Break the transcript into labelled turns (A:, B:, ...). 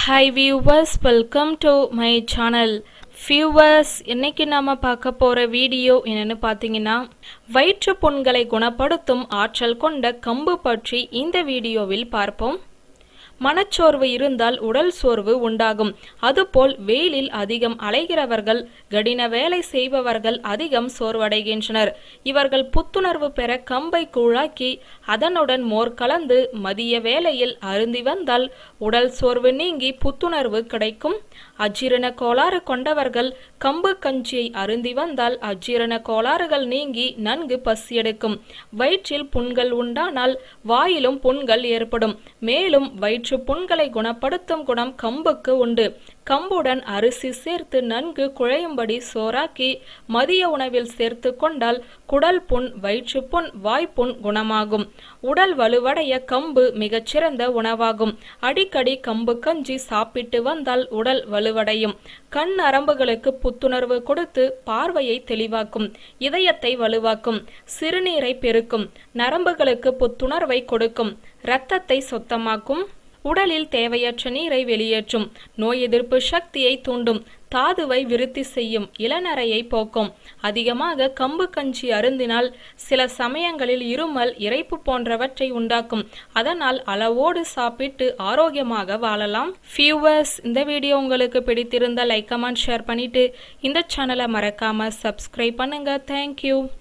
A: hi viewers welcome to my channel viewers இன்னைக்கு நாம பார்க்க போற வீடியோ என்னன்னு பார்த்தீங்கன்னா வயிற்று புண்களை குணப்படுத்தும் ஆற்றல் கொண்ட கம்பு பற்றி இந்த வீடியோவில் பார்ப்போம் மனச்சோர்வு இருந்தால் உடல் சோர்வு உண்டாகும் அதுபோல் வெயிலில் அதிகம் அலைகிறவர்கள் கடின வேலை செய்பவர்கள் அதிகம் சோர்வடைகின்றனர் இவர்கள் புத்துணர்வு பெற கம்பை கூழாக்கி அதனுடன் மோர் கலந்து மதிய வேளையில் அருந்தி வந்தால் உடல் சோர்வு நீங்கி புத்துணர்வு கிடைக்கும் அஜீரண கோளாறு கொண்டவர்கள் கம்பு கஞ்சியை அருந்தி வந்தால் அஜீரண கோளாறுகள் நீங்கி நன்கு பசியெடுக்கும் வயிற்றில் புண்கள் உண்டானால் வாயிலும் புண்கள் ஏற்படும் மேலும் வயிற்று புண்களை குணப்படுத்தும் குணம் கம்புக்கு உண்டு கம்புடன் அரிசி சேர்த்து நன்கு குழையும்படி சோறாக்கி மதிய உணவில் சேர்த்து கொண்டால் குடல் புண் வயிற்றுப்புண் வாய்ப்புண் குணமாகும் உடல் வலுவடைய கம்பு மிகச்சிறந்த உணவாகும் அடிக்கடி கம்பு கஞ்சி சாப்பிட்டு வந்தால் உடல் வலுவடையும் கண் நரம்புகளுக்கு புத்துணர்வு கொடுத்து பார்வையை தெளிவாக்கும் இதயத்தை வலுவாக்கும் சிறுநீரை பெருக்கும் நரம்புகளுக்கு புத்துணர்வை கொடுக்கும் இரத்தத்தை சுத்தமாக்கும் உடலில் தேவையற்ற நீரை வெளியேற்றும் நோய் எதிர்ப்பு சக்தியை தூண்டும் தாதுவை விருத்தி செய்யும் இளநரையை போக்கும் அதிகமாக கம்பு கஞ்சி அருந்தினால் சில சமயங்களில் இருமல் இறைப்பு போன்றவற்றை உண்டாக்கும் அதனால் அளவோடு சாப்பிட்டு ஆரோக்கியமாக வாழலாம் ஃபியூவர்ஸ் இந்த வீடியோ உங்களுக்கு பிடித்திருந்தால் லைக் கமெண்ட் ஷேர் பண்ணிட்டு இந்த சேனலை மறக்காம சப்ஸ்கிரைப் பண்ணுங்க தேங்க்யூ